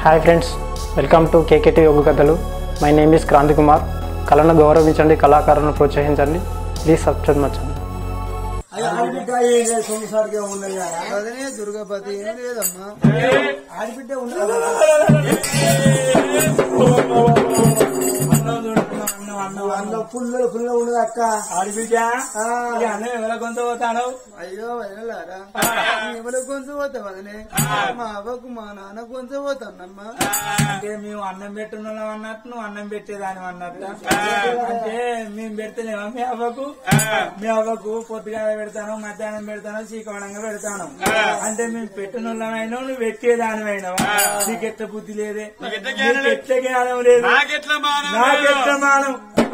Hi friends welcome to KKT యోగ కథలు my name is Kranthi Kumar కళను గౌరవించండి కళాకారులను ప్రోత్సహించండి ప్లీజ్ సబ్స్క్రైబ్ మచ్చండి ఆడబిడ్డ ఏం లేదు సంసారిగా ఉన్నది అదనే దుర్గాపతి ఏం లేదమ్మా ఆడబిడ్డ ఉన్నది అన్న పుల్ల పుల్ల ఉన్నది అక్క ఆడిబిడ్డ ఆ, ఈ అన్నం ఎవరి కొంత పోతాను అయ్యో వదనలారా ఎవరు కొంచెం పోతా వదనే మా అవ్వకు మా నాన్న కొంచెం పోతానమ్మా అంటే మేము అన్నం పెట్టున్నాం అన్నట్టు నువ్వు అన్నం పెట్టేదాని అన్నట్టు అంటే మేము పెడతలేమా మీ అవ్వకు మీ అవ్వకు పొద్దుగా పెడతాను మధ్యాహ్నం పెడతాను చీకవడంగా పెడతాను అంటే మేము పెట్టినోళ్ళమైనా నువ్వు పెట్టేదాని అయినావా నీకు ఎట్ట బుద్ధి లేదే నీకు ఎట్ట జ్ఞానం లేదు నాకెట్లా మానవ నాకెట్ట మానం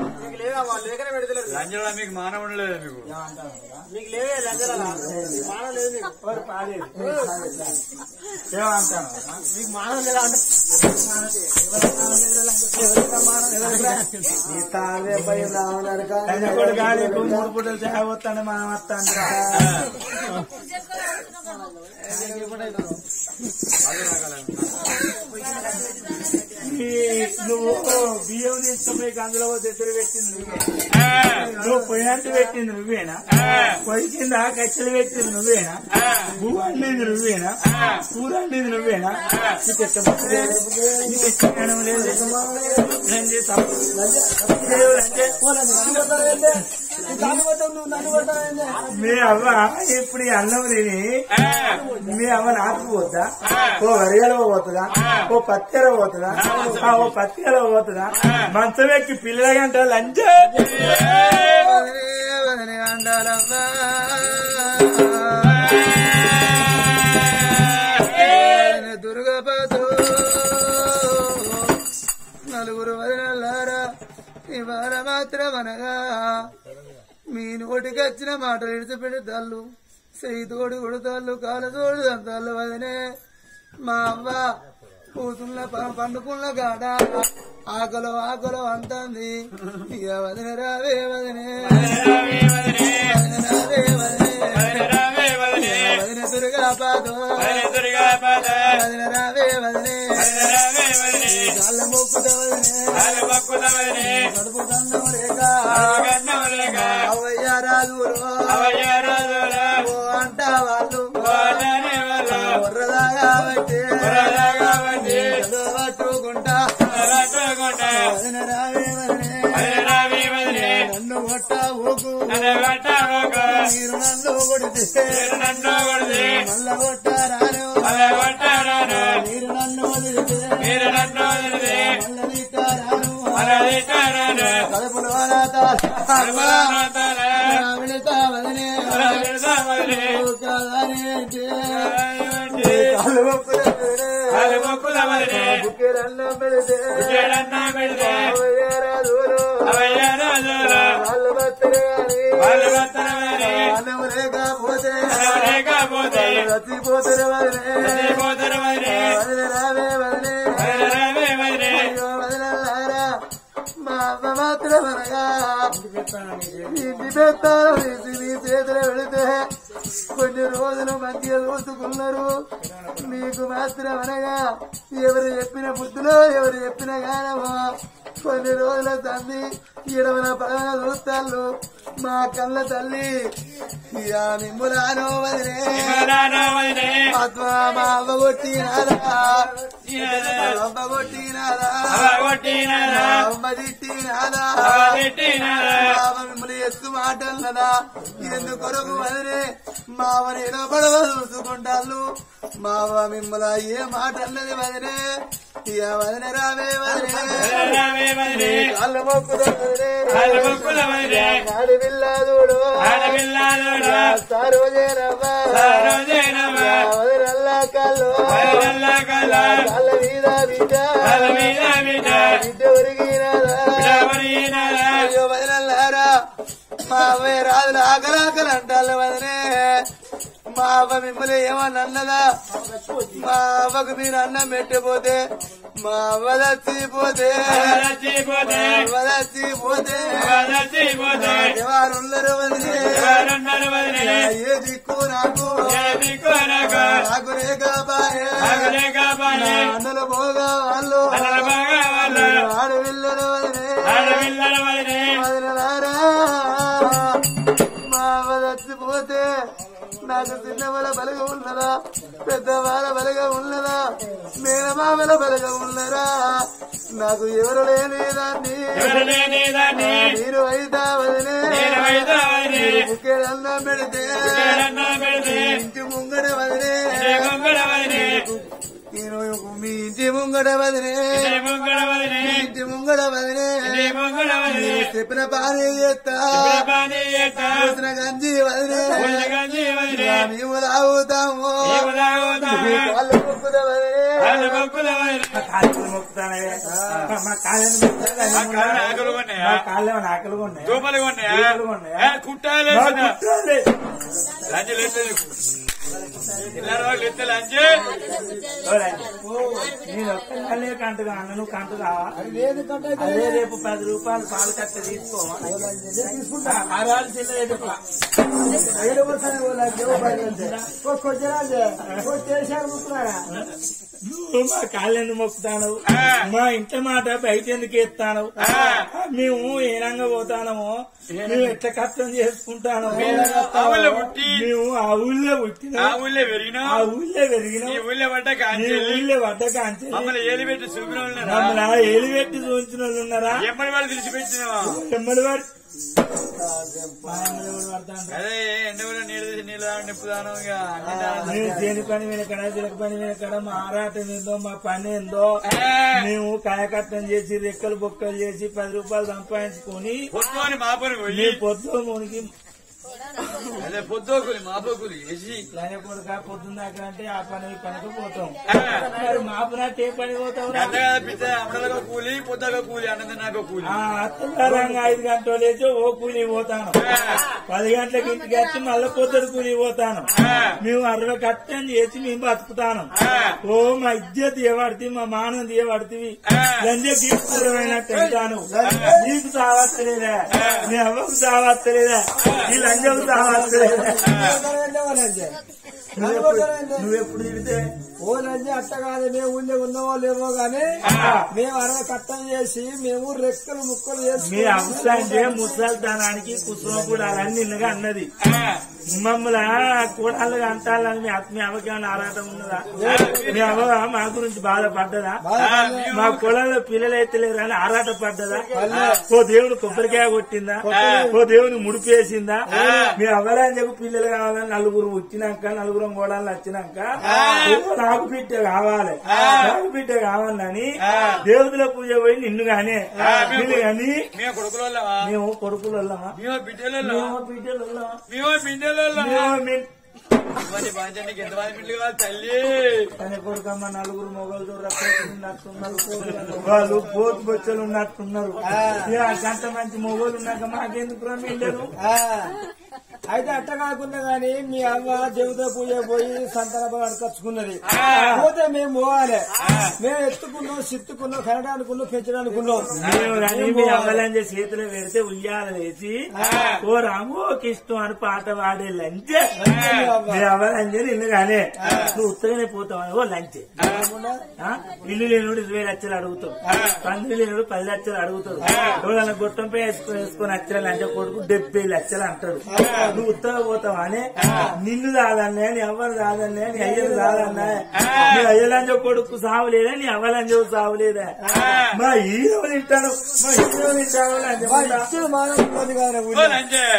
లంజలో మీకు మానవుడు లేదు మీకు ఎవరు పాలేదు ఏమంటాను నీకు మానం లేదా అంటే నీ తానే భయం రావడానికి ఆయన కూడా గాలి ఎక్కువ మూడు పూటలు చాయ్ పోతాను మనం వస్తాను నువ్వు బియ్యం తీసుకుపోయి అందులో దగ్గర పెట్టింది నువ్వే నువ్వు పొయ్యంటి పెట్టింది నువ్వేనా పొయ్యి కింద కచ్చలు పెట్టింది నువ్వేనా పువ్వు అండేది నువ్వేనా కూర అండేది నువ్వేనా నీకు ఎట్ట బుద్ధి లేదు? నీకు ఎట్ట జ్ఞానం లేదు ఏం చేస్తావు? దేవుడు అంటే నన్ను కొట్టావు నువ్వు నన్ను కొట్టావు మీ అవ్వ ఇప్పుడు ఈ అన్నం తిని మీ అవ్వ నాకు పోతా ఓ వరిగల పోతుందా ఓ పత్తిర పోతుందా ఆ, ఓ పత్తిర పోతుందా మంచం ఎక్కి పిల్లల గంట లంచ వదనే వదనే అండాలమ్మా వదనే దుర్గాపతు నలుగురు వదనలారా ఇవాళ మాత్రం అనగా మీ నోటికి వచ్చిన మాటలు ఇడిచిపెట్టి తల్లు చెయ్యి తోడు కొడతాళ్ళు కాలు తోడు దంతాళ్ళు వదనే మా అవ్వ కూతున్న పండుకున్న గాడ ఆకలో ఆకలో అంటుంది ఇక వదిన రావే వదినే వదిన రావే వదినే వదిన దుర్గా పాదో వదిన రావే వదినే కాళ్ళ మొక్కుత వదినే కడుపు కన్నం లేక అవయ్య రాజులో ఓ అంట వాళ్ళు బుర్రదాగా బట్టి పట్టుకుంటా వదిన రావే వదినే నన్ను కొట్ట ఊకు మీరు నన్ను కొడితే మల్ల కొట్ట రాను మీరు నన్ను వదిలితే మల్ల తీట రాను కడుపులో విడతా వదినే కాళ్ళు మొక్కుల బుక్కెరన్నం పెడితే వాళ్ళు బత్తరే అని అన్నం లేకపోతే చచ్చిపోతారు వదిలే వదిలే రావే వదిలే అయ్యో వదిలేరా మా అమ్మ మాత్రం అనగా ఇంటి పెత్తాలు తీసి నీ చేతులు పెడితే కొన్ని రోజులు మంచిగా చూసుకున్నారు మీకు మాత్రం అనగా ఎవరు చెప్పిన బుద్ధులో ఎవరు చెప్పిన గానమో కొన్ని రోజుల తంది ఇడవన పడవన చూస్తాళ్ళు మా కళ్ళ తల్లి ఇక మిమ్ములానో వదిలే ఆత్మ మా అవ్వ కొట్టినారా అవ్వ కొట్టినారా అమ్మ తిట్టినారా మావ మిమ్మల్ని ఎత్తు మాటలదా ఎందుకొరకు వదిలే మావని ఏదో పడవ చూసుకుంటాళ్ళు మావ మిమ్మల్ని ఏ మాట అన్నది వదిలే ఇక వదిన రావే వదిలే కాళ్ళు మొక్కుతో వదిలే నాడు విల్లాదుడు సారోజేనమ్మా వదినల్లా కళ్ళు కాళ్ళ మీద బిడ్డ బిడ్డ ఒరిగినారా అయ్యో వదినల్లారా మా అవ్వయ్య రాదులు ఆకలి ఆకలి అంటారు వదినే మా అవ్వ మిమ్మల్ని ఏమని అన్నదా మా అవ్వకు మీరు అన్నం పెట్టిపోతే మా అవ్వ చచ్చిపోతే చచ్చిపోతే అవ్వ చచ్చిపోతే చచ్చిపోతే ఎవరు ఉండరు వదినే ఎవరున్నారు వదిలే ఏ దిక్కు నాకు దిక్కు నాకు నాకు రేఖ బాయే ఆగలే కాపాడే అన్నలు పోగా వాళ్ళు అలల బాగా వాళ్ళు ఆడవిల్లరు వదినే ఆడపిల్లల వదిలే వదినలారా మా అవ్వ చచ్చిపోతే నాకు చిన్నవాళ్ళ బలగ ఉన్నదా పెద్దవాళ్ళ బలగ ఉన్నదా మేనమామల బలగ ఉన్నదా నాకు ఎవరు లేని దాన్ని ఎవరు లేని దాన్ని మీరు అయితా వదిలే నేను అయితే వదిలే ముఖ్యదన్నా పెడితే ఎవరన్నా పెడితే ఇంటి ముంగడ వదిలే ఏ గొంగడ వదిలే నేను మీ ఇంటి ముంగడ వదిలే ఏ గొంగడ వదిలే ఇంటి ముంగడ వదిలే ఏ గొంగడ వదిలే చెప్పిన పానీ చేస్తా పానీ ఏట పోసిన గంజి వదిలే గంజి వదిలే మేము తాగుతాము ఏమి తాగుతాము వాళ్ళు మొక్కుద వదిలే వాళ్ళ మొక్కుల వదిలే కాళ్ళు మొక్కుతానే మా కాళ్ళని ఆ కాళ్ళు ఆకలి కొన్నాయా? కాళ్ళేమో ఆకలి ఉన్నాయి దూపలు కొన్నాయా దూపలు కొన్నాయా? ఏ, కుట్టాలు వేసినా? లంచ్ లేదు ఇల్లారు వాళ్ళు ఎత్తే లంచ్ నేను ఒక్కనే కంటుగా అన్న నువ్వు కంటు కావా అదే రేపు పది రూపాయలు పాలు కట్ట తీసుకోవా ఆరాలు చిన్న ఎదుపా నువ్వు మా కాళ్ళెందుకు మొక్కుతాను మా ఇంట్లో మాట బయట ఎందుకు ఎత్తాను మేము ఏ రంగా పోతానమో మేము ఎట్లా కష్టం చేసుకుంటాను ఆ ఊళ్ళో పుట్టి మేము ఆ ఊళ్ళో పుట్టిన ఆ ఊళ్ళో పెరిగినా ఆ ఊళ్ళో పెరిగిన ఈ ఊళ్ళో పడ్డ ఈ కాంచెల్లి ఊళ్ళో పడ్డ కాంచె మమ్మల్ని ఏలి పెట్టి చూపిన ఉన్నారా మమ్మల్ని ఏలిపెట్టి చూపించిన వాళ్ళు ఉన్నారా ఎప్పటి వాళ్ళు తెలిసిపెట్టినా ఎమ్మడి వాడు మా ఎమ్మడి వాడు పడతాండ్రు. అదే ఎండవలో నీళ్ళు తీసి నీళ్ళు తాగడం నిప్పుదాను ఇక అన్ని దానాలు. మేము దేని పని వెనకడ చిలక పని వెనకడ మా ఆరాటం ఏందో మా పని ఏందో ఏ, మేము కాయకట్టం చేసి రెక్కలు బొక్కలు చేసి పది రూపాయలు సంపాదించుకొని పొద్దు అని మాపని పోయి మీ పొద్దు మునికి అదే పొద్దుకుని మాపోకులు వేసి లైన కొడుక పొద్దున్న దాకా అంటే ఆ పని ఈ పనికి పోతాం ఆ, మరి మాపునట్టు ఏ పని పోతాం రా? గంట పిచ్చ అమ్మడలకు కూలి పొద్దుగా కూలి అన్నది నాకు కూలి ఆ అత్తగారంగా ఐదు గంటలు లేచి ఓ కూలి పోతాను పది గంటలకు ఇంటికి వచ్చి మళ్ళీ పొద్దుడు కూలి పోతాను మేము అరవై కట్టం చేసి మేము బతుకుతాను ఓ మా ఇజ్జత్ ఏవాడితే మా మానం తీయబడితే లంజ తీసుకురమైనట్టు అంటాను నీకు సావత్తలేదా నీ అవ్వకు సావత్తలేదా నీ లంజకు సావత్తలేదా నువ్వెప్పుడు తిడితే ఓ రంజి అట్ట కాదు మేము ఉండే ఉన్నామో లేవో గాని మేము అరవై కట్టం చేసి మేము రెక్కలు ముక్కలు చేసి మీ అంశాంటే ముసల్తనానికి కుసుమపుడు అలాని నిన్నగా అన్నది మమ్మల్ని కూడాళ్ళుగా అంటాలని మీ ఆత్మ అవగాహన ఆరాటం ఉన్నదా మీ అవ్వ మా గురించి బాధపడ్డదా మా కులంలో పిల్లలు అయితే లేరని ఆరాట పడ్డదా ఓ దేవుడు కొబ్బరికాయ కొట్టిందా ఓ దేవుని ముడిపేసిందా మీ అవ్వలని చెప్పి పిల్లలు కావాలని నలుగురు వచ్చినాక నలుగురు గోడాలు వచ్చినాక ఓ నాకు బిడ్డ కావాలి నాకు బిడ్డ కావాలని దేవుదుల పూజ పోయి నిన్ను గానే నిన్ను గాని మేము కొడుకుల మేము కొడుకులు వెళ్ళమా మేము బిడ్డల మేము బిడ్డలు వెళ్ళమా మేము బిడ్డల మేము మీ- మంచి బాధ్యతకి ఎంతమంది బిడ్డలు కావాలి తల్లి కానీ కొడుకమ్మ నలుగురు మొగలు ఉన్నట్టున్నారు వాళ్ళు పోతు బొచ్చలు ఉన్నట్టున్నారు ఇక అంత మంచి మొగోలు ఉన్నాక మాకెందుకు రమ్మిండరు అయితే అట్ట కాకుండా గాని మీ అవ్వ దేవత పూజ పోయి సంతాన కచ్చుకున్నది పోతే మేము పోవాలి మేము ఎత్తుకున్నాం సిత్తుకున్నాం కనడానుకున్నాం పెంచడానుకున్నాం మేము కానీ మీ అవ్వలంజ చేతిలో పెడితే ఉయ్యాల వేసి ఓ రాము ఓ కిష్టం అని పాట పాడే లంచే మీ అవ్వలంజ నిన్ను గానే నువ్వు ఉత్తగానే పోతావు ఓ లంచే ఆ? ఇల్లు లేనుడు ఇరవై లక్షలు అడుగుతాడు పందులు లేనుడు పది లక్షలు అడుగుతాడు ఎవరైనా గొట్టంపై వేసుకొని వేసుకొని అచ్చలు అంటే కొడుకు డెబ్బై లక్షలు అంటాడు నువ్వు ఉత్తర పోతావు అని నిన్ను రాదన్నా నీ అవ్వను రాదన్నా నీ అయ్యను రాదన్నా నీ అయ్యలంజ కొడుకు సావులేదా నీ అవ్వలంజ సావులేదా మా హీరో తింటాను మా హీరో తింటాను అని మా చెప్పకుండా ఇచ్చిన మానవ ఉన్నది కానీ ఓ లంచే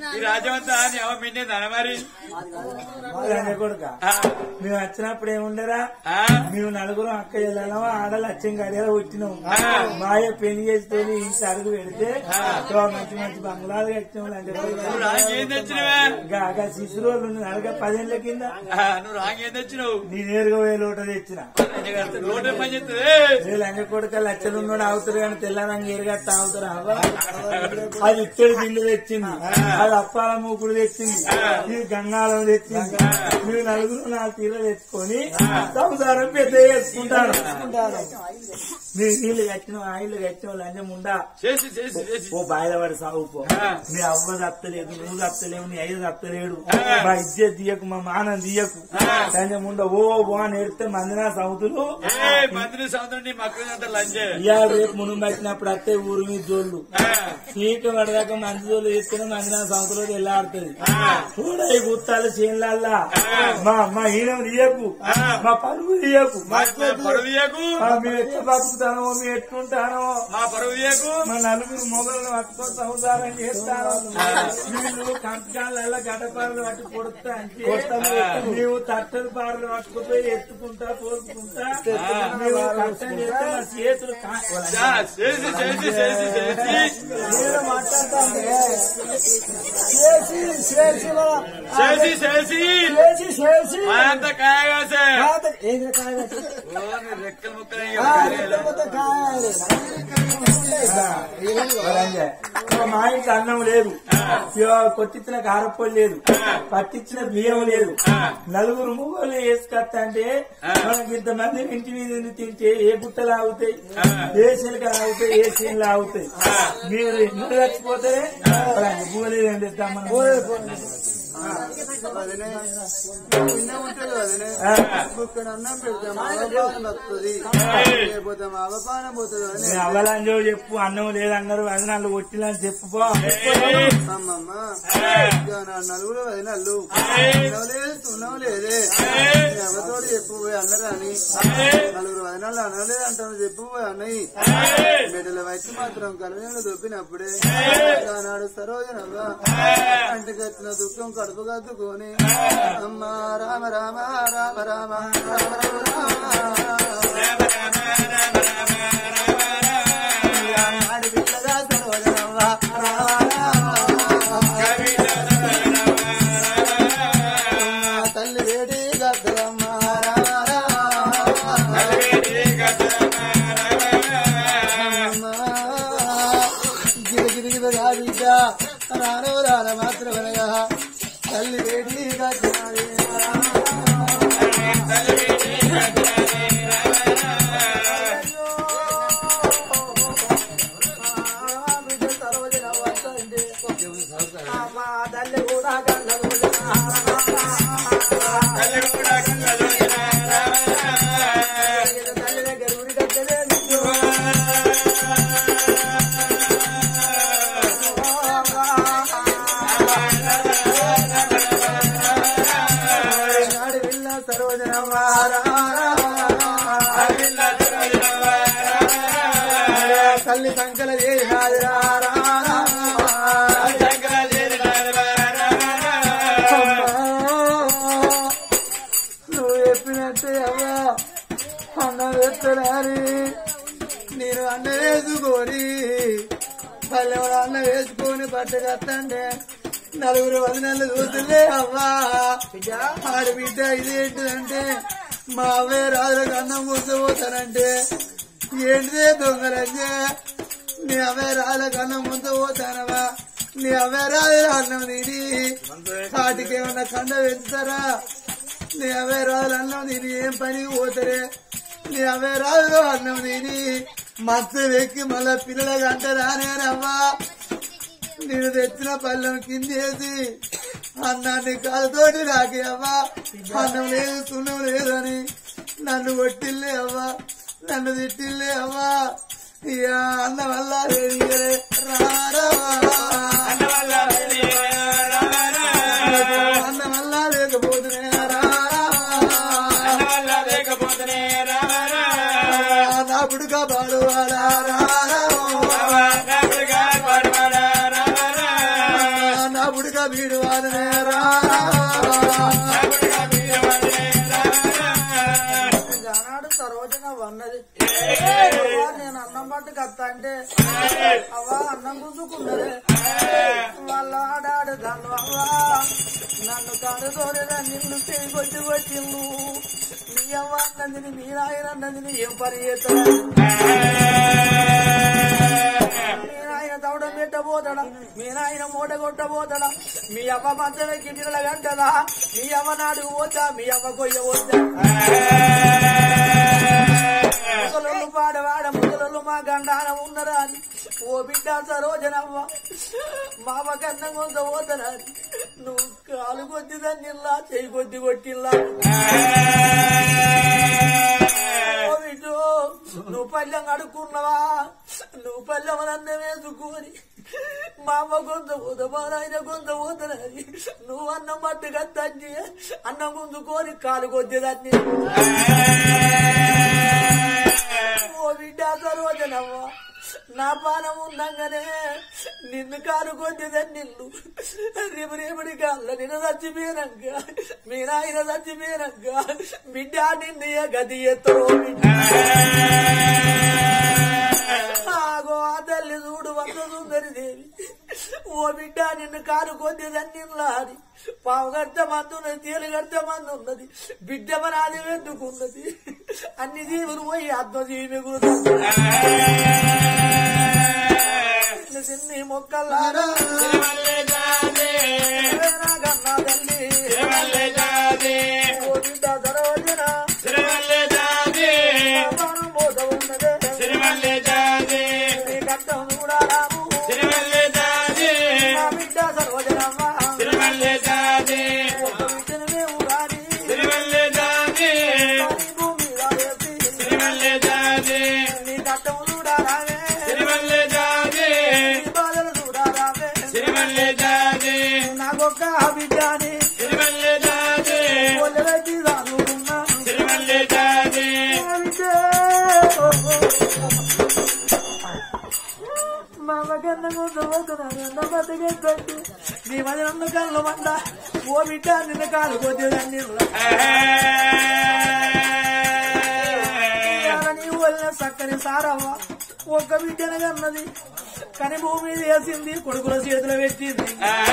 ఈ రాజ్యం అంతా నీ అమ్మ మిండిందా మరి అదే కొడుక ఆ, మేము వచ్చినప్పుడు ఏముండరా ఆ, మేము నలుగురు అక్క చెల్లెలం ఆడలు అచ్చం గడియాల వచ్చినాం ఆ. మాయ పెళ్లి చేసుకొని ఇంటి అడుగు పెడితే ఓ మంచి మంచి బంగ్లాలు కట్టినాం అంటే నువ్వు రాంగ్ ఏం తెచ్చినవే శిశు రోజులు నలగ పదేళ్ల కింద ఆ, నువ్వు రాంగ్ ఏం తెచ్చినావు నీ నేరుగా పోయే లోట తెచ్చిన రోడ్డు పని చేస్తుంది ఏ లంగ కొడుక లచ్చలున్నాడు అవుతారు కానీ తెల్లారంగా ఎరగట్ట అవుతారు అవ్వ అది ఇత్తడి బిల్లు తెచ్చింది అది అప్పాల మూకుడు తెచ్చింది ఇది గంగాళం తెచ్చింది మీరు నలుగురు నాలుగు తీరలు తెచ్చుకొని సంసారం పెద్ద చేసుకుంటారు మీరు నీళ్లు కట్టిన ఆయిల్ కట్టిన లంజం ఉండా చేసి చేసి చేసి ఓ బాయిల పడి సాగుపో ఆ. మీ అవ్వ తప్పలేదు నువ్వు తప్పలేవు నీ అయ్య తప్పలేడు మా ఇజ్జత్ తీయకు మా మానం తీయకు లంజం ఉండ ఓ బో అని ఎడితే మందినా సౌతులు ఏ మంత్రి సముద్రం నీ మక్కలు అంతా లంచే ఇవాళ రేపు మునుగు పట్టినప్పుడు అత్తే ఊరు మీద జోళ్ళు చీక పడదాకా మంచి జోళ్ళు తీసుకుని మందిన సంవత్సరం వెళ్ళాడుతుంది చూడ ఈ గుత్తాలు చేనులల్లా మా మా ఈనం తీయకు మా పరువు తీయకు మా పరువు తీయకు ఆ, మేము ఎట్లా బతుకుతానో మేము ఎట్లుంటానో మా పరువు తీయకు మా నలుగురు మొగలను పట్టుకొని సంసారం చేస్తాను వీళ్ళు కంటకాల గడపారలు పట్టి కొడతా అంటే నీవు తట్టలు పారలు పట్టుకుపోయి ఎత్తుకుంటా పోసుకుంటా మేము కష్టం చేస్తే మా చేతులు కా- ఆ, చేసి చేసి చేసి చేసి నేను మాట్లాడతాను చేసి చేసి మన- చేసి చేసి చేసి చేసి మా అంత కాయగాసే కాదు, ఏది కాదు ఓ, నీ రెక్కలు ముక్కలు ఆ, లేకపోతే కాదు. వరంజా. మా ఇంట్లో అన్నం లేదు ఇవాళ కొట్టించిన కారప్పొడి లేదు పట్టించిన బియ్యం లేదు నలుగురు ముగ్గురు వేసుకొస్తా అంటే మనకి ఇంతమంది ఇంటి మీద ఉండి తింటే ఏ గుట్టలు ఆగుతాయి ఏ శిలకలు ఆగుతాయి ఏ శీలు ఆగుతాయి మీరు ఎన్నో చచ్చిపోతే పోలేదండి వదినే చిన్న ఉంటుంది వదినే ఆ. ఇక్కడ అన్నం పెడితే మా అవపానం వస్తుంది లేకపోతే మా అవపానం పోతుంది వదినే అవలాంజో చెప్పు అన్నం లేదన్నారు అది నన్ను కొట్టిలని చెప్పుకో అమ్మమ్మ ఇక నా నలుగురు వదినళ్ళు తినలేదు తున్నవు లేదే నీ అవ్వతోడు చెప్పు పోయి అన్నరాని నలుగురు వదినాళ్ళు అనలేదు అంటాను చెప్పు పోయి అన్నయ్యి బిడ్డల వయసు మాత్రం కలవేళ్ళు దొప్పినప్పుడే ఆనాడు సరోజనవ్వ అంటికి వచ్చిన దుఃఖం కడుపు కద్దుకొని అమ్మ రామ రామ రామ రామ రామ రామ ఆడి బిడ్డగా సరోజనవ్వ రామ రామ తల్లి వేడి గద్దరమ్మ గిరి గిరి బిడ్డ రాను రాన మాత్రమనగా తల్లి వేడి గద్దరాని నాడి విల్ల సరోజనమ్మ తల్లి సంకల చేసినాది నువ్వు చెప్పినట్టే అవ్వా అన్నం వేస్తున్నాని నేను అన్న వేసుకొని పల్లెవాడు అన్న వేసుకొని పట్టుకొస్తంటే నలుగురు వదినలు చూస్తుందే అవ్వా ఆడి బిడ్డ ఇదేంటిదంటే మా అవ్వే రాజులకు అన్నం ముంచబోతానంటే ఏంటిదే దొంగలంటే నీ అవే రాజులకు అన్నం ముంచబోతానవా నీ అవే రాజుల అన్నం తిని వాటికి ఏమన్నా కండ పెంచుతారా నీ అవే రాజులు అన్నం తిని ఏం పనికి పోతారే నీ అవే రాజులు అన్నం తిని మత్తు వెక్కి మళ్ళా పిల్లలకి అంటారా నేనవ్వా నేను తెచ్చిన పళ్ళెం కిందేసి అన్నాన్ని కాలుతోటి రాకే అవ్వా అన్నం లేదు సున్నం లేదని నన్ను కొట్టిల్లే అవ్వా నన్ను తిట్టిల్లే అవ్వా ఇక అన్న వల్ల లేనియరే రారా అన్న వల్ల లేకపోతున్నా రారా నా పుడుక పాడువాడా రారా నా పుడుక వదిలేరా ఆనాడు సరోజన వన్నది అవ్వా, నేను అన్నం పట్టుకు వస్తా అంటే అవ్వా అన్నం గుంజుకున్నదే వాళ్ళ ఆడాడు దాన్ని అవ్వా నన్ను కడుతోనే నిన్ను కొట్టి కొట్టిల్లు మీ అవ్వ అన్నదిని మీ నాయన అన్నదిని ఏం పని చేస్తాడు మీ నాయన తవడం పెట్టబోతాడా మీ నాయన మూట కొట్టబోతాడా మీ అవ్వ మధ్యలో గిన్నెల గంటదా మీ అవ్వ నాడు పోతా మీ అవ్వ కొయ్య పోతా ముసలోళ్ళు పాడవాడ ముసలోళ్ళు మా గండాన ఉన్నరా అని ఓ బిడ్డ సరోజనవ్వ మామ కన్న కొంత పోతరా అని నువ్వు కాలు కొద్ది దాన్నిల్లా చేయి కొద్ది కొట్టిల్లా ఓ బిడ్డు నువ్వు పల్లెం అడుక్కున్నావా నువ్వు పల్లెం అన్నం వేసుకొని మా అమ్మ కొంత పోత మా నాయన కొంత పోతనని నువ్వు అన్నం పట్టుగా తండ్రి అన్నం గుంజుకొని కాలు కొద్దిదాన్ని ఓ బిడ్డ సరోజనవ్వ నా పానం ఉండంగానే నిన్ను కాలు కొద్దిదని నిన్ను రేపు రేపటి కాళ్ళ నిన్ను చచ్చిపోయినాక మీ నాయన చచ్చిపోయినాక బిడ్డ నిన్ను ఏ గది ఎత్తో బిడ్డ ఆగో ఆ తల్లి చూడు వంద సుందరి దేవి ఓ బిడ్డ నిన్ను కాలు కొద్దిదని నిల్లాది పావు గడ్డ మంది ఉన్నది తేలు గడ్డ మంది ఉన్నది బిడ్డ మనాది వెతుకున్నది అన్ని జీవులు పోయి ఆత్మజీవి మిగులుతుంది చిన్న చిన్ని మొక్కల్లారా గన్నా తల్లి ఓ బిడ్డ సరోజన పానం పోత ఉన్నదే నీ కట్టం చూడారాము మా బిడ్డ సరోజనమ్మ ఒక్క బిడ్డను మేము రాని కానీ భూమి రావేసి నీ కట్టం చూడారామే నీ బాధలు చూడారామే నాకొక్క బిడ్డని ఒళ్ళబెట్టి రానుకున్నా మామకన్న ముందు పోతున్నాను బతికెట్టండి నీ మధ్య నన్ను కళ్ళు మంద ఓ బిడ్డ నిన్న కాలు కొద్దిదాన్ని నీ వల్ల చక్కని సారవ్వ ఒక్క బిడ్డను కన్నది కానీ భూమి మీద వేసింది కొడుకుల చేతిలో పెట్టింది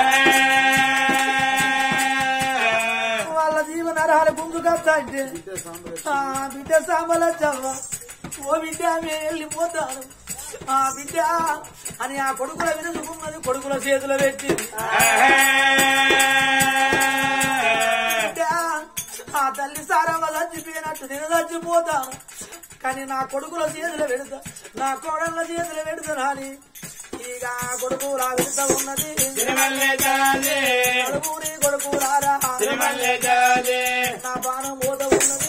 వాళ్ళ జీవనరహాలు గుంజుకొస్తా అంటే ఆ బిడ్డ సాంబలచ్చవ్వ ఓ బిడ్డ మేము వెళ్ళిపోతాను ఆ బిడ్డ అని ఆ కొడుకుల వినుకున్నది కొడుకుల చేతిలో పెట్టింది బిడ్డ ఆ తల్లి సారమ్మ చచ్చిపోయినట్టు నేను చచ్చిపోతాను కానీ నా కొడుకుల చేతిలో పెడతా నా కోడళ్ళ చేతిలో పెడతాను అని ఇక ఆ కొడుకు రా వెళ్తా ఉన్నది కొడుకుని కొడుకు రారా నా బాణం పోత ఉన్నది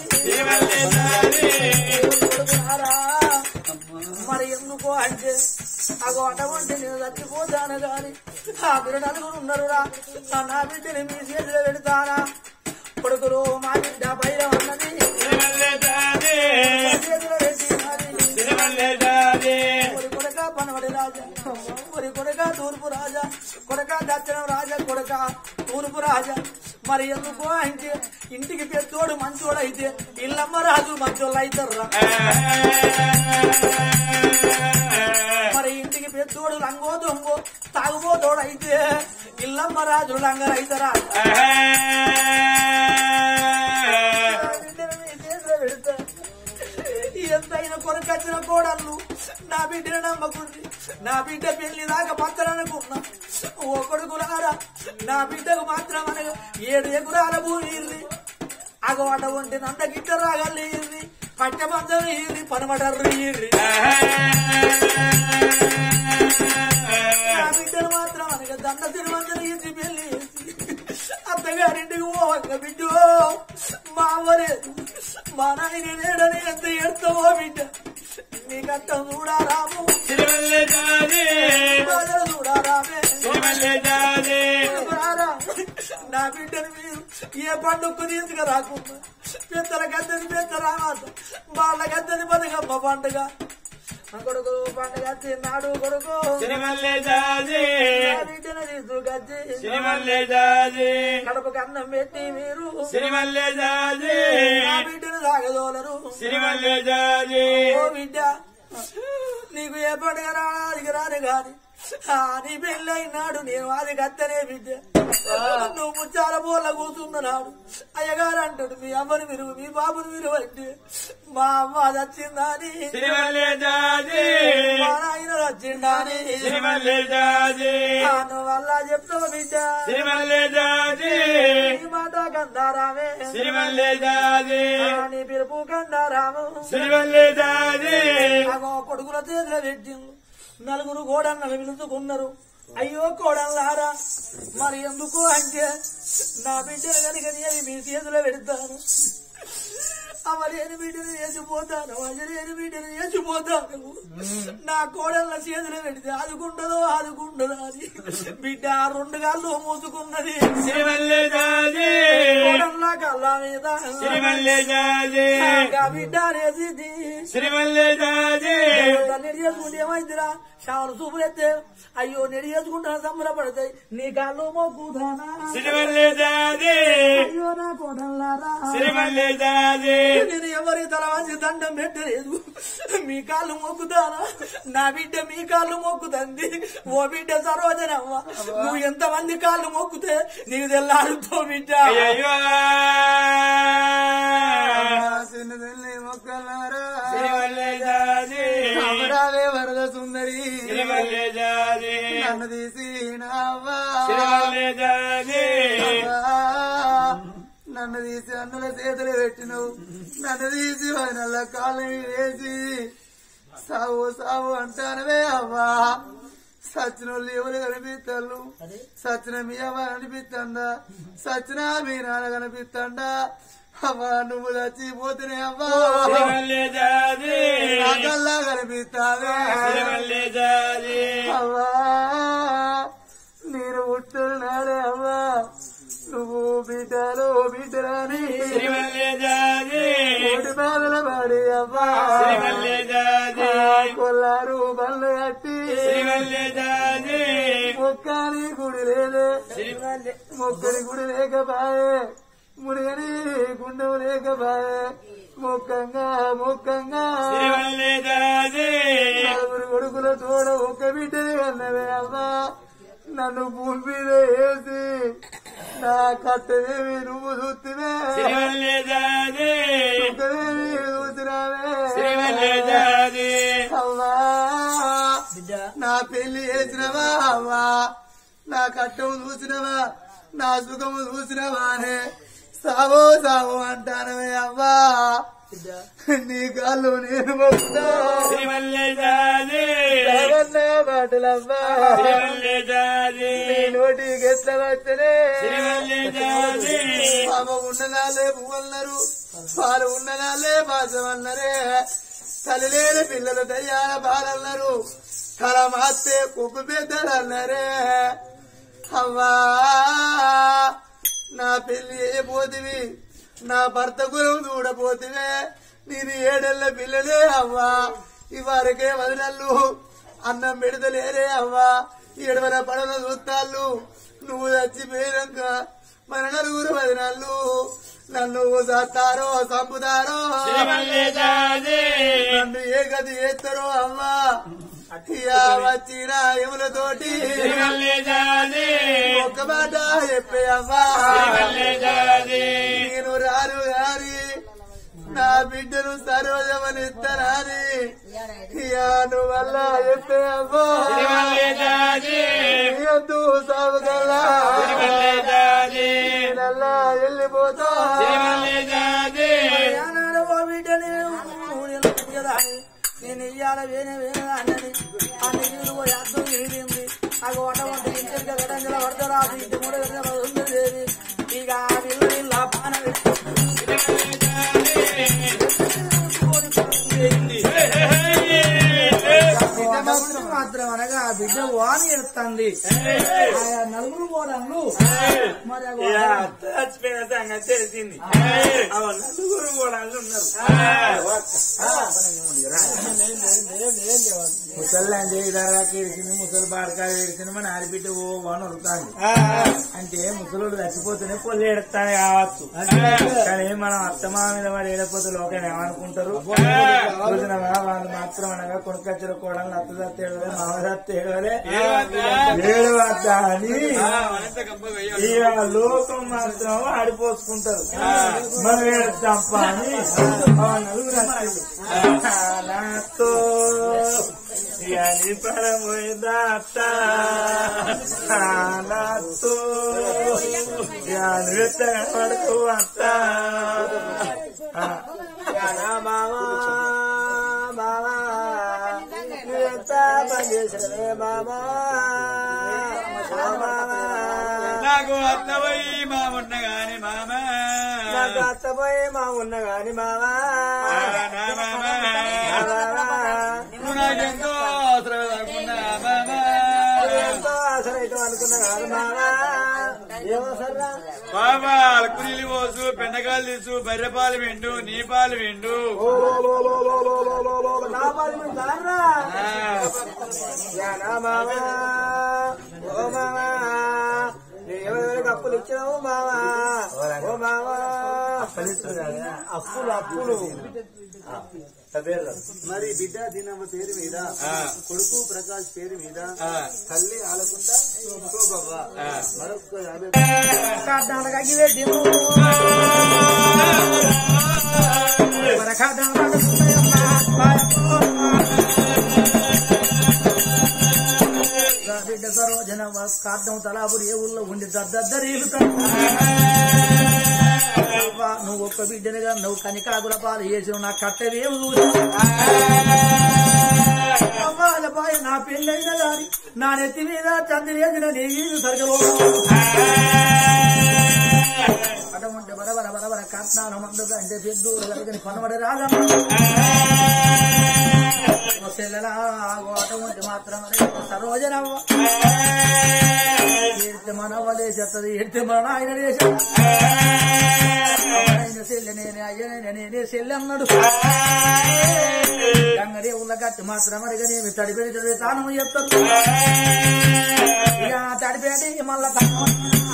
కొడుకు రారా మరి ఎందుకో అంటే అగో అటువంటి నేను చచ్చిపోతాను గాని ఆ బిడ్డ నలుగురు ఉన్నారు రా నా బిడ్డని మీ చేతిలో పెడతానా కొడుకులు మా బిడ్డ పైన ఉన్నది చేతిలో పెట్టి ఒరి కొడక పనవడి రాజా ఒరి కొడక తూర్పు రాజా కొడక దక్షిణం రాజా కొడక తూర్పు రాజా మరి ఎందుకో అంటే ఇంటికి పెద్దోడు మంచోడు అయితే ఇల్లమ్మ రాజు మంచోళ్ళు అవుతారు మరి ఇంటికి పెద్దోడు లంగో దొంగో తాగుబోతోడు అయితే ఇల్లమ్మ రాజు లంగరు అవుతారా బిడ్డను మీ చేతిలో పెడతా ఎంతైనా కొరకొచ్చిన కోడళ్ళు నా బిడ్డను నమ్మకుంది నా బిడ్డ పెళ్లి దాకా పత్తరనుకున్నా ఓ కొడుకులారా నా బిడ్డకు మాత్రం అనగా ఏడు ఎగురాల భూమి ఇల్లి అగో అట వంటి నంద గిట్ట రాగల్లి ఇల్లి పట్టబంధం ఇల్లి పనమటర్రు ఇల్లి నా బిడ్డను మాత్రం అనగా దండ తిరుమంజన ఇచ్చి పెళ్లి చేసి అత్తగారింటికి పోవంగ బిడ్డు మా అవ్వలేదు మా నాయన లేడని ఎంత ఎడతావో బిడ్డ నీకంత చూడారాము బాధలు చూడారామే రారా. నా బిడ్డను మీరు ఏ పండుగకు తీసుకురాకుండా పెద్దల గద్దది పెద్ద రామాత వాళ్ళ గద్దది బతుకమ్మ పండుగ కొడుకు పండుగ తిన్నాడు కొడుకు సిరిమల్లె జాజి నా బిడ్డను తీసుకొచ్చి సిరిమల్లె జాజి కడపకు అన్నం పెట్టి మీరు సిరిమల్లె జాజి నా బిడ్డను సాగదోలరు సిరిమల్లె జాజి ఓ బిడ్డ నీకు ఏ పండుగ రానికి రాను గాని ఆ, నీ పెళ్ళైనాడు నేను అది కత్తనే బిడ్డ నువ్వు ముచ్చాల పూల కూర్చున్నాడు అయ్యగారు అంటాడు మీ అమ్మని మీరు మీ బాబుని మీరు అంటే మా అమ్మ చచ్చిందని సిరిమల్లె జాజి మా నాయన చచ్చిందని సిరిమల్లె జాజి నువ్వు అలా చెప్తావు బిడ్డ సిరిమల్లె జాజి నీ మాట కందారామే సిరిమల్లె జాజి నీ పిలుపు కందారాము సిరిమల్లె జాజి అగో కొడుకుల చేతిలో పెట్టింది నలుగురు కోడన్నలు పిలుచుకున్నారు అయ్యో కోడల్లారా మరి ఎందుకు అంటే నా బిడ్డలు కనుక నేను మీ చేతిలో పెడతాను అవలేని బిడ్డను చేసిపోతాను అజలేని బిడ్డను చేసిపోతాను నా కోడళ్ళ చేతిలో పెడితే అదుకుండదో అదుకుండదో అని బిడ్డ రెండు కాళ్ళు మూసుకున్నది సిరిమల్లె జాజి కోడళ్ళ కళ్ళ మీద సిరిమల్లె జాజి ఆ బిడ్డ అనేసింది సిరిమల్లె జాజి నెడి చేసుకుంటే ఏమైందిరా షావులు సూపులు ఎత్తే అయ్యో నెడి చేసుకుంటా సంబరపడతాయి నీ కాళ్ళు మొక్కుదానా సిరిమల్లె జాజి అయ్యో నా కోడల్లారా సిరిమల్లె జాజి నేను ఎవరి తల వంచి దండం పెట్టలేదు మీ కాళ్ళు మొక్కుతానా నా బిడ్డ మీ కాళ్ళు మొక్కుతుంది ఓ బిడ్డ సరోజనమ్మ నువ్వు ఎంత మంది కాళ్ళు మొక్కుతే నీకు తెల్లాడుతో బిడ్డ అయ్యో చిన్న తల్లి మొక్కలారా సిరిమల్లె జాజి అమరావే వరద సుందరి సిరిమల్లె జాజి నన్ను తీసి నావా సిరిమల్లె జాజి నన్ను తీసి అన్నల చేతులు పెట్టినవు నన్ను తీసి నల్ల కాళ్ళు వేసి సావు సావు అంటానవే అవ్వా సచిన వాళ్ళు ఎవరు కనిపిస్తారు సచిన మీ అవ్వ కనిపిస్తుందా సచిన మీ నాన్న కనిపిస్తుందా అవ్వా నువ్వు చచ్చిపోతేనే అవ్వా సిరిమల్లె జాజి నాకల్లా కనిపిస్తావే సిరిమల్లె జాజి అవ్వా నేను పుట్టున్నాడే అవ్వా నువ్వు బిడ్డలో బిడ్డరాని సిరిమల్లె జాజి కోటి బాధల పడి అవ్వా సిరిమల్లె జాజి కొల్లారు బళ్ళు కట్టి సిరిమల్లె జాజి మొక్కని గుడి లేదే సిరిమల్లె మొక్కని గుడి లేకపాయే ముడిగని గుండెం లేకపాయే మొక్కంగా మొక్కంగా సిరిమల్లె జాజి నలుగురు కొడుకుల తోడ ఒక్క బిడ్డని అన్నవే అవ్వా నన్ను భూమి మీద వేసి నా కట్టదేవి నువ్వు చూస్తువే సిరిమల్లె జాజి కట్టదేవి చూసినావే సిరిమల్లె జాజి అవ్వా నా పెళ్లి చేసినవా అవ్వా నా కట్టము చూసినవా నా సుఖము చూసినవా అనే సావో సావో అంటానవే అవ్వా నీ కాళ్ళు నేను మొక్కుతా సిరిమల్లె జాజి రావన్న మాటలవ్వా సిరిమల్లె జాజి నీ నోటికి ఎట్లా వచ్చనే సిరిమల్లె జాజి పాప ఉన్ననాలే పువ్వన్నారు పాలు ఉన్ననాలే పాసమన్నరే తల్లి లేని పిల్లలు దయ్యాల బాలన్నారు తల మాస్తే కుప్పు పెద్దలు అన్నరే అవ్వా నా పెళ్లి చేయబోతివి నా భర్త గురం చూడబోతివే నేను ఏడెళ్ళ పిల్లలే అవ్వా ఇవరకే వదినల్లు అన్నం పెడతలేరే అవ్వా ఏడవల పడల చూస్తాళ్ళు నువ్వు చచ్చిపోయినాక మన నలుగురు వదినల్లు నన్ను చస్తారో చంపుతారో సిరిమల్లె జాజి నన్ను ఏ గది చేస్తారో అమ్మా ఇక వచ్చిన ఎములతోటి సిరిమల్లె జాజి ఒక్క మాట చెప్పే అమ్మా సిరిమల్లె జాజి నేను రాను గాని నా బిడ్డను సరోజమనిస్తానని ఇక నువ్వు వల్ల చెప్పే అమ్మా సిరిమల్లె జాజి వద్దు సాగు కల్లా సిరిమల్లె జాజి నేనల్లా వెళ్ళిపోతా సిరిమల్లె జాజి ఏనాడు ఓ బిడ్డ నేను నేను పుట్టేదాన్ని. నేను ఇయ్యాల వేనే వేనే అన్నది ఆ నీళ్ళు పోయి అర్థం మిగిలింది ఆ గోట వంట ఇంటికి గడంజల పడతారా ఇంటి మూడు గంటల ఉంది లేదు ఇక ఆ పిల్లలు ఇలా పాన బిడ్డ కాబట్టి మాత్రం అనగా ఆ బిడ్డ వాని ఎడుతుంది ఆయా నలుగురు కోడళ్ళు మరి ఆ ఇక అత్త చచ్చిపోయిన సంగతి తెలిసింది అవ నలుగురు కూడా ఉన్నారు ముసలి అంటే ఇదారాకి ఏడిచింది ముసలి బాడకాయ ఏడిచింది మన ఆడిబిడ్డ ఓ అని ఉరుకుతాంది అంటే ముసలోడు చచ్చిపోతేనే పొల్లి ఏడుస్తానే కావచ్చు కానీ మనం అత్తమా మీద వాడు ఏడకపోతే లోకం ఏమనుకుంటారు చూసినవా వాళ్ళు మాత్రం అనగా కొనుకొచ్చిన కోడలు అత్త దత్త ఏడవలే మామ దత్త ఏడవలే ఏడు వద్ద అని మనంత గంపగా ఇక లోకం మాత్రం ఆడిపోసుకుంటారు మనం ఏడుస్తాం అని ఆ నలుగురు అత్తలు. నాతో ఇక నీ పరమోయిందా అత్త నాతో ఇక నువ్వెత్త కనబడకు అత్త ఆ. మామా మామా నువ్వెంత పని చేసినవే మామా మామా నాకు అత్తవై మా ఉన్నగాని మామ నాకు అత్తపోయి మా ఉన్న గాని మామా నా మామ మామా నువ్వు నాకెంతో అవసరం అనుకున్నా మామ ఎంతో ఆసరైతే అనుకున్నా కాదు మామా ఏమోసరా బాబా అలకునీళ్ళు పోసు పెండకాయలు తీసు బర్రెపాలు విండు నీ పాలు విండు నా పని దారా నా మామా ఓ మామా ఎవరెవరికి అప్పులు ఇచ్చావు మామా ఓ మామా అప్పులు అప్పులు మరి బిడ్డ దినమ్మ పేరు మీద కొడుకు ప్రకాష్ పేరు మీద తల్లి ఆలకుండా శోభవ్వ మరొక యాభై కాటాలకి పెట్టిము మన కాటాలకు బిడ్డ సరోజన కాటం తలాపుడు ఏ ఊళ్ళో ఉండి దద్దరీలుతాడు నువ్వు ఒక్క బిడ్డనిగా నువ్వు కనికాకుల పాలు చేసిన నా కట్టవేవు అవ్వాల పాయ నా పెళ్ళైన దాని నా నెత్తి మీద చంద్ర వేసిన నీ వీధి సరిగలో అటువంటి బరబర బరబర కట్నాల మందుగా అంటే పెద్దూరు కలిగిన పనబడి రాగమ్మ చెల్లెలా అటువంటి మాత్రం సరోజనవ్వ ఏడితే మనవ్వ లేచేస్తుంది ఏడితే మన ఆయన లేచేది ఆయన చెల్లె నేనే అయ్యనే నేనే చెల్లె అన్నాడు గంగడే ఉన్న గట్టి మాత్రం అడిగనేమి తడిపెడి తాను చెప్తారు ఇక తడిపేటి మళ్ళా తాను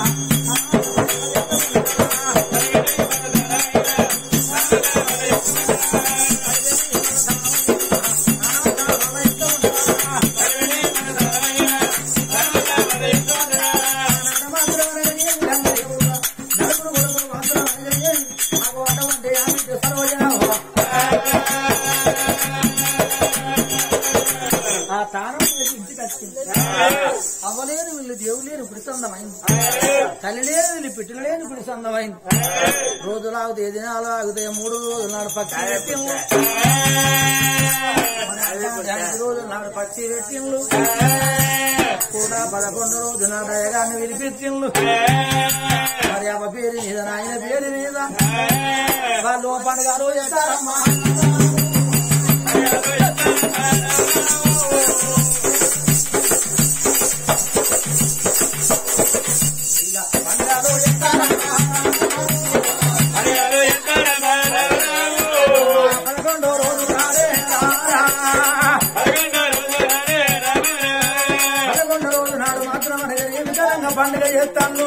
ఆ తానం ఇంటికి వచ్చింది అవ్వలేని వీళ్ళు దేవులేని పిడిసందమైంది తల్లి లేని వీళ్ళు పిట్టలు లేని పిడిసందమైంది రోజులు ఆగుతాయి దినాలు ఆగుతాయి మూడు రోజులు నాడు పక్షి పెట్టిండ్లు ఐదు రోజులు నాడు పక్షి పెట్టిండ్లు కూడా పదకొండు రోజులు నాడు అయ్యగాన్ని వినిపించిండ్లు మరి అవ్వ పేరు మీద నాయన పేరు మీద వాళ్ళు పండుగ రోజు చేస్తారమ్మా పదకొండో రోజు నాడే పదకొండో రోజు నాడు మాత్రం అనగా ఏ విధంగా పండుగ చేస్తాను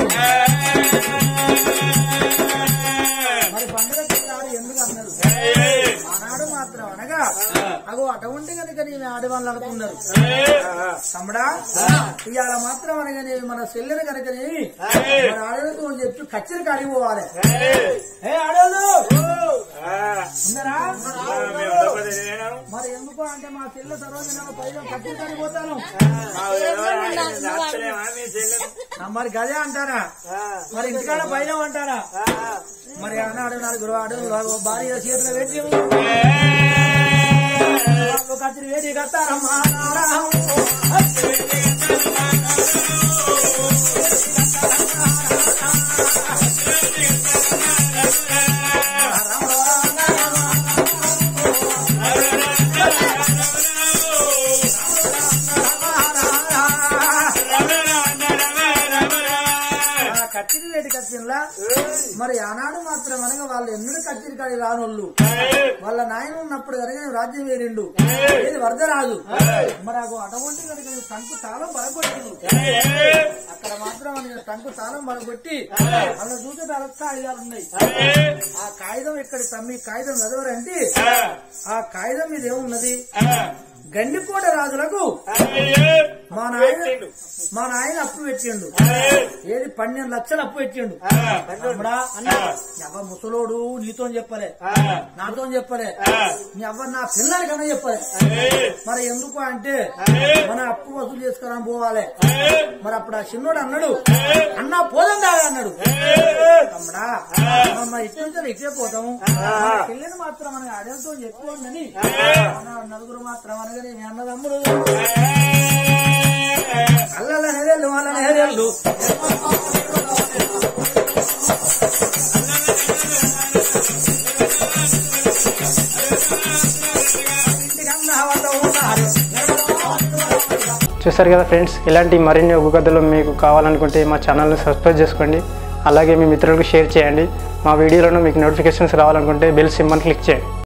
మరి పండుగ చేయాలి ఎందుకు అన్నారు ఆనాడు మాత్రం అనగా అగో అటువంటి కనుక నేను ఆడవాళ్ళు అనుకున్నారు తమ్ముడా ఇవాళ మాత్రం అనగానే మన చెల్లెని కనుక మన ఆడవాళ్ళతో అని చెప్పి కచ్చరి కాడికి పోవాలి ఏ ఆడవాళ్ళు ఉన్నారా మరి ఎందుకు అంటే మా చెల్లె సరోజన పైగా కచ్చరి కాడికి పోతాను ఆ, మరి గదే అంటారా మరి ఇంటికాడ పైన అంటారా మరి అన్నాడు నలుగురు ఆడు భార్య చేతిలో పెట్టి వాళ్ళు కత్తిరి వేడి కత్తారమ్మా వచ్చిందా మరి ఆనాడు మాత్రం అనగా వాళ్ళు ఎన్నడూ కచ్చిరి కాడి రానోళ్ళు వాళ్ళ నాయన ఉన్నప్పుడు కనుక నేను రాజ్యం వేరిండు ఏది వరదరాజు మరి నాకు అటువంటి కనుక నేను టంకు తాళం బలగొట్టిండు అక్కడ మాత్రం నేను టంకు తాళం బలగొట్టి అలా చూసే అలక్క ఆయుధాలు ఉన్నాయి ఆ కాగితం ఇక్కడ తమ్మి కాగితం చదవరంటే ఆ కాగితం మీద ఏమున్నది గండికోట రాజులకు మా నాయన మా నాయన అప్పు పెట్టిండు ఏది పన్నెండు లక్షలు అప్పు పెట్టిండు తమ్ముడా ఎవ ముసలోడు నీతో చెప్పలే నాతో చెప్పలే నీ అవ్వ నా పిల్లలకన్నా చెప్పలే మరి ఎందుకు అంటే మన అప్పు వసూలు చేసుకురా పోవాలి మరి అప్పుడు ఆ చిన్నోడు అన్నాడు అన్నా పోదాం దాగా అన్నాడు తమ్ముడా మన ఇటు నుంచి ఇట్టే పోతాము మన పిల్లని మాత్రం మన అడలతో చెప్పుకోండి మన నలుగురు మాత్రం అనగానే మీ అన్నదమ్ముడు అల్లల నెరెళ్ళు వాళ్ళ నెరెళ్ళు ఇంటికన్నా వాళ్ళు ఉన్నారు చూసారు కదా ఫ్రెండ్స్ ఇలాంటి మరిన్ని ఒగ్గు కథలు మీకు కావాలనుకుంటే మా ఛానల్ని సబ్స్క్రైబ్ చేసుకోండి అలాగే మీ మిత్రులకు షేర్ చేయండి మా వీడియోలను మీకు నోటిఫికేషన్స్ రావాలనుకుంటే బెల్ సింబల్ క్లిక్ చేయండి